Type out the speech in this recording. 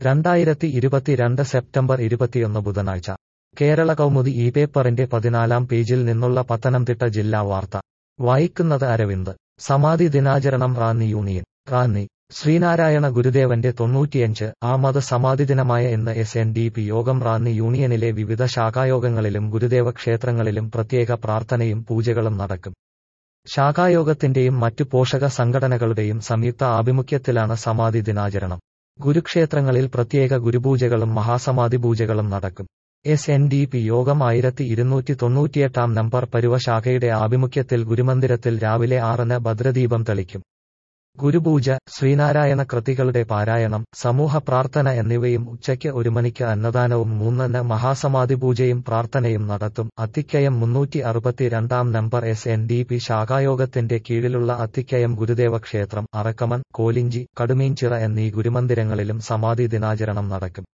രണ്ടായിരത്തി ഇരുപത്തിരണ്ട് സെപ്റ്റംബർ ഇരുപത്തിയൊന്ന് ബുധനാഴ്ച കേരള കൗമുദി ഈ പേപ്പറിന്റെ പതിനാലാം പേജിൽ നിന്നുള്ള പത്തനംതിട്ട ജില്ലാ വാർത്ത വായിക്കുന്നത് അരവിന്ദ് സമാധി ദിനാചരണം റാന്നി യൂണിയൻ റാന്നി ശ്രീനാരായണ ഗുരുദേവന്റെ തൊണ്ണൂറ്റിയഞ്ച് ആമത് സമാധി ദിനമായ ഇന്ന് എസ് എൻ ഡി പി യോഗം റാന്നി യൂണിയനിലെ വിവിധ ശാഖായോഗങ്ങളിലും ഗുരുദേവ ക്ഷേത്രങ്ങളിലും പ്രത്യേക പ്രാർത്ഥനയും പൂജകളും നടക്കും ശാഖായോഗത്തിന്റെയും മറ്റു പോഷക സംഘടനകളുടെയും സംയുക്ത ആഭിമുഖ്യത്തിലാണ് സമാധി ദിനാചരണം ഗുരുക്ഷേത്രങ്ങളിൽ പ്രത്യേക ഗുരുപൂജകളും മഹാസമാധി പൂജകളും നടക്കും എസ് എൻ ഡി പി യോഗം ആയിരത്തി ഇരുന്നൂറ്റി തൊണ്ണൂറ്റിയെട്ടാം നമ്പർ പരുവ ശാഖയുടെ ആഭിമുഖ്യത്തിൽ ഗുരുമന്ദിരത്തിൽ രാവിലെ ആറിന് ഭദ്രദീപം തെളിക്കും ഗുരുപൂജ ശ്രീനാരായണ കൃതികളുടെ പാരായണം സമൂഹ പ്രാർത്ഥന എന്നിവയും ഉച്ചയ്ക്ക് ഒരു മണിക്ക് അന്നദാനവും മൂന്നിന് മഹാസമാധി പൂജയും പ്രാർത്ഥനയും നടത്തും അത്തിക്കയം മുന്നൂറ്റി അറുപത്തിരണ്ടാം number S N D P ശാഖായോഗത്തിന്റെ കീഴിലുള്ള അത്തിക്കയം ഗുരുദേവ ക്ഷേത്രം അറക്കമൺ കോലിഞ്ചി കടുമീൻചിറ എന്നീ ഗുരുമന്ദിരങ്ങളിലും സമാധി ദിനാചരണം നടക്കും